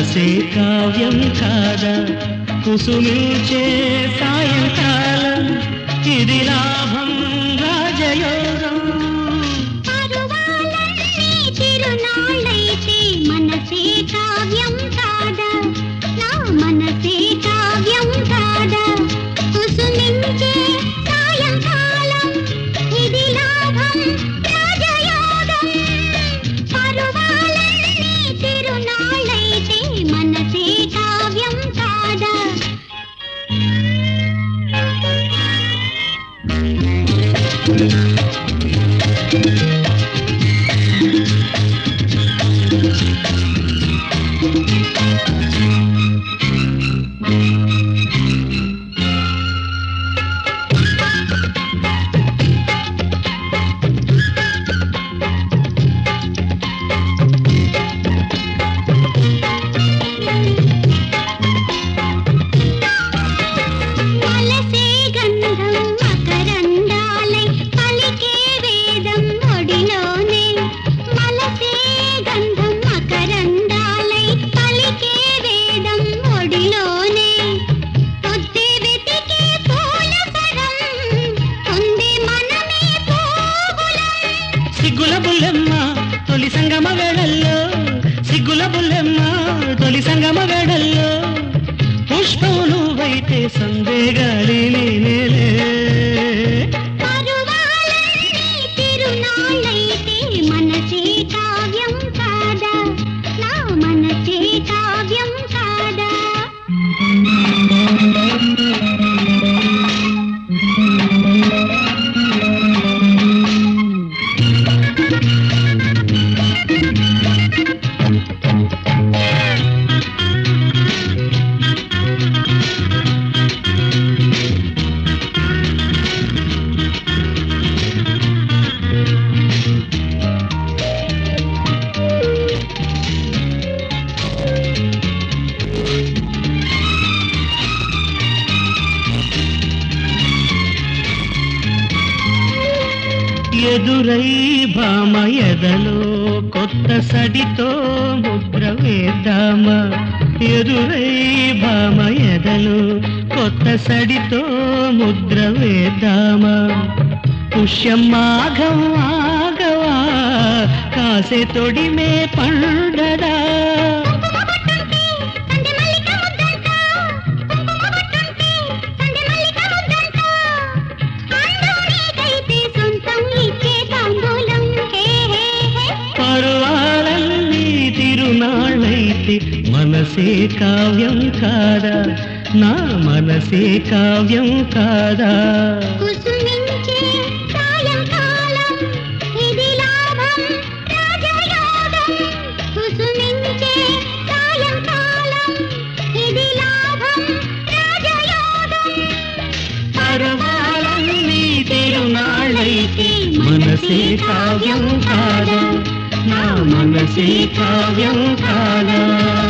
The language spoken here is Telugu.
మనసే కావ్యం కాదా కుసుమించే సాయంకాలం ఇది లాభం రాజయోగం పరువాలన్నీ తిరునాళ్ళైతే మనసే కావ్యం కాదా నా మనసే కావ్యం కాదా కుసుమించే సాయంకాలం ఇది లాభం రాజయోగం పరువాలన్నీ తిరునాళ్ళైతే మనసే కావ్యం కాదా వలసే గంధం మకరందాలై పలికే వేదం ఒడిలోనే వలసే గంధం మకరందాలై పలికే వేదం ఒడిలోనే పొద్దే వెతికే పూల సరం ఉంది మనమే పోగులం సిగ్గుల బుల్లెమ్మ తొలి సంగమ వేళల్లో సిగ్గుల బుల్లెమ్మ తొలి సంగమ వేళల్లో పుష్పం నువ్వైతే సందేగాలి నేనేలే పరువాలన్నీ తిరునాళ్ళైతే మనసే కావ్యం కాదా నా మనసే కావ్యం కాదా ఎదురై భామ ఎదలో కొత్త సడితో ముద్ర వేద్దామా ఎదురై భామ ఎదలో కొత్త సడితో ముద్ర వేద్దామా పుష్యం మాఘం ఆగవా కాసే తొడిమే పండదా కుంకుమ బొట్టుంటే సందె మల్లిక ముద్దంట కుంకుమ బొట్టుంటే సందె మల్లిక ముద్దంట అందం నీకైతే సొంతం ఇచ్చే తాంబూలం హే హే హే పర్వాలన్నీ తిరునాళ్ళైతే మనసే కావ్యం కాదా నా మనసే కావ్యం కాదా కుసుమించే సాయంకాలం ఇది లాభం రాజయోగం కుసుమించే సాయంకాలం ఇది లాభం రాజయోగం పర్వాలన్నీ తిరునాళ్ళైతే మనసే కావ్యం కాదా నా మనసే కావ్యం కాదా